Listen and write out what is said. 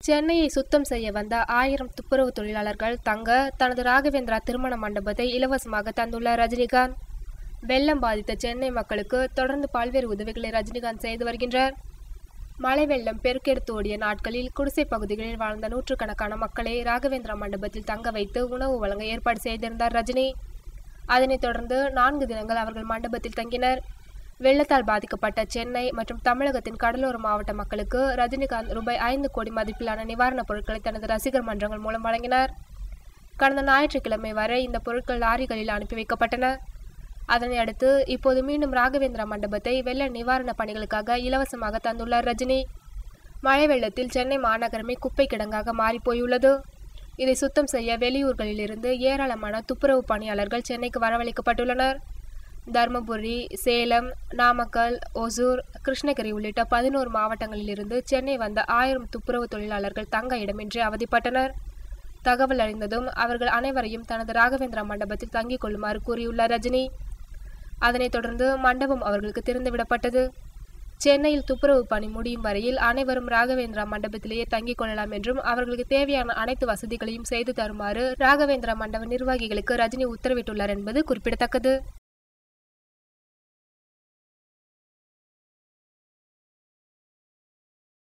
சென்னையை சுத்தம் செய்ய வந்த ஆயிரம் துப்புரவு தொழிலாளர்கள் தங்க தனது ராகவேந்திரா திருமண மண்டபத்தை இலவசமாக தந்துள்ள ரஜினிகாந்த் வெள்ளம் பாதித்த சென்னை மக்களுக்கு தொடர்ந்து பல்வேறு உதவிகளை ரஜினிகாந்த் செய்து வருகின்றார் மழை வெள்ளம் பெருக்கெடுத்து ஓடிய நாட்களில் குடிசை பகுதிகளில் வாழ்ந்த நூற்றுக்கணக்கான மக்களை ராகவேந்திரா மண்டபத்தில் தங்க வைத்து உணவு வழங்க ஏற்பாடு செய்திருந்தார் ரஜினி அதனைத் தொடர்ந்து நான்கு தினங்கள் அவர்கள் மண்டபத்தில் தங்கினர் வெள்ளத்தால் பாதிக்கப்பட்ட சென்னை மற்றும் தமிழகத்தின் கடலோர மாவட்ட மக்களுக்கு ரஜினிகாந்த் ரூபாய் ஐந்து கோடி மதிப்பிலான நிவாரணப் பொருட்களை தனது ரசிகர் மன்றங்கள் மூலம் வழங்கினார் கடந்த ஞாயிற்றுக்கிழமை வரை இந்த பொருட்கள் லாரிகளில் அனுப்பி வைக்கப்பட்டன அதனை அடுத்து இப்போது மீண்டும் ராகவேந்திரா மண்டபத்தை வெள்ள நிவாரணப் பணிகளுக்காக இலவசமாக தந்துள்ளார் ரஜினி மழை வெள்ளத்தில் சென்னை மாநகரமே குப்பை கிடங்காக மாறிப்போயுள்ளது இதை சுத்தம் செய்ய வெளியூர்களிலிருந்து ஏராளமான துப்புரவு பணியாளர்கள் சென்னைக்கு வரவழைக்கப்பட்டுள்ளனர் தருமபுரி சேலம் நாமக்கல் ஒசூர் கிருஷ்ணகிரி உள்ளிட்ட பதினோரு மாவட்டங்களிலிருந்து சென்னை வந்த ஆயிரம் துப்புரவு தொழிலாளர்கள் தங்க இடமின்றி அவதிப்பட்டனர் தகவல் அறிந்ததும் அவர்கள் அனைவரையும் தனது ராகவேந்திரா மண்டபத்தில் தங்கிக் கொள்ளுமாறு கூறியுள்ளார் ரஜினி அதனைத் தொடர்ந்து மண்டபம் அவர்களுக்கு திறந்துவிடப்பட்டது சென்னையில் துப்புரவு பணி முடியும் வரையில் அனைவரும் ராகவேந்திரா மண்டபத்திலேயே தங்கிக் கொள்ளலாம் என்றும் அவர்களுக்கு தேவையான அனைத்து வசதிகளையும் செய்து தருமாறு ராகவேந்திரா மண்டப நிர்வாகிகளுக்கு ரஜினி உத்தரவிட்டுள்ளார் என்பது குறிப்பிடத்தக்கது